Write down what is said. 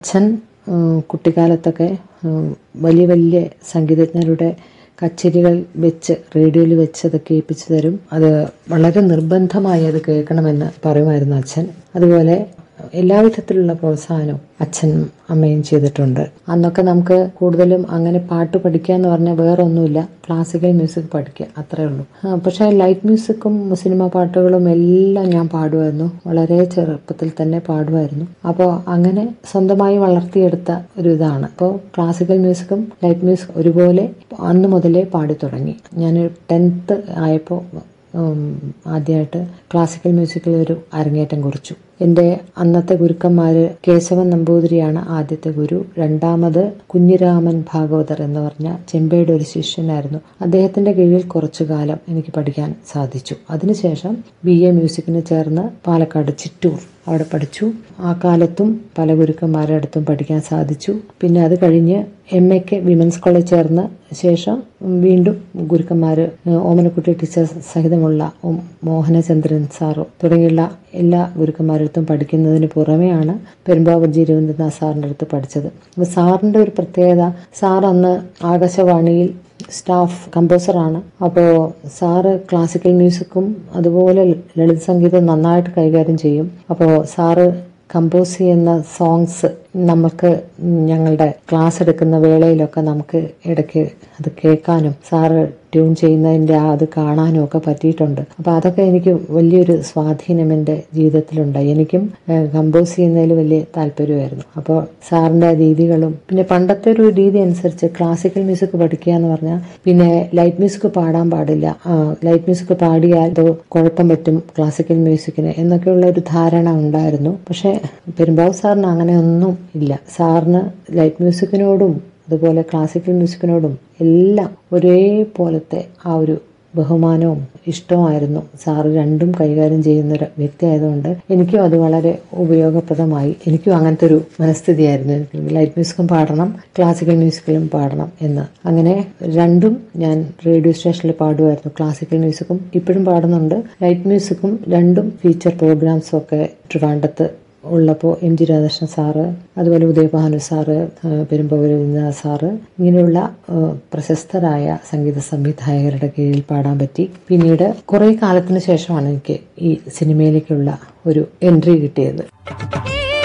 അച്ഛൻ ഉം, കുട്ടിക്കാലത്തൊക്കെ ഉം, വലിയ വലിയ സംഗീതജ്ഞരുടെ കച്ചേരികൾ വെച്ച് റേഡിയോയിൽ വെച്ച് അത് കേൾപ്പിച്ചു തരും അത് വളരെ നിർബന്ധമായി അത് കേൾക്കണമെന്ന് പറയുമായിരുന്നു അച്ഛൻ അതുപോലെ എല്ലാവിധത്തിലുള്ള പ്രോത്സാഹനവും അച്ഛനും അമ്മയും ചെയ്തിട്ടുണ്ട് അന്നൊക്കെ നമുക്ക് കൂടുതലും അങ്ങനെ പാട്ട് പഠിക്കുക എന്ന് പറഞ്ഞാൽ വേറെ ഒന്നുമില്ല ക്ലാസിക്കൽ മ്യൂസിക് പഠിക്കുക അത്രേ ഉള്ളൂ ആ, പക്ഷേ ലൈറ്റ് മ്യൂസിക്കും സിനിമ പാട്ടുകളും എല്ലാം ഞാൻ പാടുമായിരുന്നു വളരെ ചെറുപ്പത്തിൽ തന്നെ പാടുമായിരുന്നു അപ്പോൾ അങ്ങനെ സ്വന്തമായി വളർത്തിയെടുത്ത ഒരു ഇതാണ് അപ്പോൾ ക്ലാസിക്കൽ മ്യൂസിക്കും ലൈറ്റ് മ്യൂസിക് ഒരുപോലെ അന്ന് മുതലേ പാടി തുടങ്ങി ഞാൻ ടെൻത്ത് ആയപ്പോൾ ആദ്യമായിട്ട് ക്ലാസിക്കൽ മ്യൂസിക്കിൽ ഒരു അരങ്ങേറ്റം കുറിച്ചു എൻ്റെ അന്നത്തെ ഗുരുക്കന്മാർ കേശവൻ നമ്പൂതിരിയാണ് ആദ്യത്തെ ഗുരു രണ്ടാമത് കുഞ്ഞിരാമൻ ഭാഗവതർ എന്ന് പറഞ്ഞ ചെമ്പയുടെ ഒരു ശിഷ്യനായിരുന്നു അദ്ദേഹത്തിൻ്റെ കീഴിൽ കുറച്ചു കാലം എനിക്ക് പഠിക്കാൻ സാധിച്ചു അതിനുശേഷം ബി എ മ്യൂസിക്കിന് ചേർന്ന് പാലക്കാട് ചിറ്റൂർ അവിടെ പഠിച്ചു ആ കാലത്തും പല ഗുരുക്കന്മാരുടെ അടുത്തും പഠിക്കാൻ സാധിച്ചു പിന്നെ അത് കഴിഞ്ഞ് എം എക്ക് വിമൻസ് കോളേജ് ചേർന്ന് ശേഷം വീണ്ടും ഗുരുക്കന്മാർ ഓമനക്കുട്ടി ടീച്ചർ സഹിതമുള്ള ഉം, മോഹനചന്ദ്രൻ സാറോ തുടങ്ങിയുള്ള എല്ലാ ഗുരുക്കന്മാരടുത്തും പഠിക്കുന്നതിന് പുറമെയാണ് പെരുമ്പാവൂർ രവീന്ദ്രനാഥ് സാറിൻ്റെ അടുത്ത് പഠിച്ചത് അപ്പോൾ സാറിൻ്റെ ഒരു പ്രത്യേകത സാർ അന്ന് ആകാശവാണിയിൽ സ്റ്റാഫ് കമ്പോസറാണ് അപ്പോൾ സാറ് ക്ലാസിക്കൽ മ്യൂസിക്കും അതുപോലെ ലളിത സംഗീതം നന്നായിട്ട് കൈകാര്യം ചെയ്യും അപ്പോൾ സാറ് കമ്പോസ് ചെയ്യുന്ന സോങ്സ് നമുക്ക് ഞങ്ങളുടെ ക്ലാസ് എടുക്കുന്ന വേളയിലൊക്കെ നമുക്ക് ഇടയ്ക്ക് അത് കേൾക്കാനും സാറ് ട്യൂൺ ചെയ്യുന്നതിൻ്റെ ആ അത് കാണാനും ഒക്കെ പറ്റിയിട്ടുണ്ട് അപ്പോൾ അതൊക്കെ എനിക്ക് വലിയൊരു സ്വാധീനം എൻ്റെ ജീവിതത്തിലുണ്ടായി എനിക്കും കമ്പോസ് ചെയ്യുന്നതിൽ വലിയ താല്പര്യമായിരുന്നു അപ്പോൾ സാറിൻ്റെ രീതികളും പിന്നെ പണ്ടത്തെ ഒരു രീതി അനുസരിച്ച് ക്ലാസിക്കൽ മ്യൂസിക് പഠിക്കുക എന്ന് പറഞ്ഞാൽ പിന്നെ ലൈറ്റ് മ്യൂസിക് പാടാൻ പാടില്ല ആ, ലൈറ്റ് മ്യൂസിക് പാടിയാൽ അത് കുഴപ്പം പറ്റും ക്ലാസിക്കൽ മ്യൂസിക്കിന് എന്നൊക്കെയുള്ള ഒരു ധാരണ ഉണ്ടായിരുന്നു പക്ഷേ പെരുമ്പാവൂർ സാറിന് അങ്ങനെയൊന്നും ഇല്ല സാറിന് ലൈറ്റ് മ്യൂസിക്കിനോടും അതുപോലെ ക്ലാസിക്കൽ മ്യൂസിക്കിനോടും എല്ലാം ഒരേപോലത്തെ ആ ഒരു ബഹുമാനവും ഇഷ്ടമായിരുന്നു സാറ് രണ്ടും കൈകാര്യം ചെയ്യുന്ന ഒരു വ്യക്തി ആയതുകൊണ്ട് എനിക്കും അത് വളരെ ഉപയോഗപ്രദമായി എനിക്കും അങ്ങനത്തെ ഒരു മനസ്ഥിതിയായിരുന്നു എനിക്ക് ലൈറ്റ് മ്യൂസിക്കും പാടണം ക്ലാസിക്കൽ മ്യൂസിക്കിലും പാടണം എന്ന് അങ്ങനെ രണ്ടും ഞാൻ റേഡിയോ സ്റ്റേഷനിൽ പാടുമായിരുന്നു ക്ലാസിക്കൽ മ്യൂസിക്കും ഇപ്പോഴും പാടുന്നുണ്ട് ലൈറ്റ് മ്യൂസിക്കും രണ്ടും ഫീച്ചർ പ്രോഗ്രാംസും ഒക്കെ ട്രിവാൻഡത്ത് ഉള്ളപ്പോൾ എം ജി രാധാകൃഷ്ണൻ സാറ് അതുപോലെ ഉദയഭാനു സാറ് പെരുമ്പൂരിൽ സാറ് ഇങ്ങനെയുള്ള ആ, പ്രശസ്തരായ സംഗീത സംവിധായകരുടെ കീഴിൽ പാടാൻ പറ്റി പിന്നീട് കുറേ കാലത്തിന് ശേഷമാണ് എനിക്ക് ഈ സിനിമയിലേക്കുള്ള ഒരു എൻട്രി കിട്ടിയത്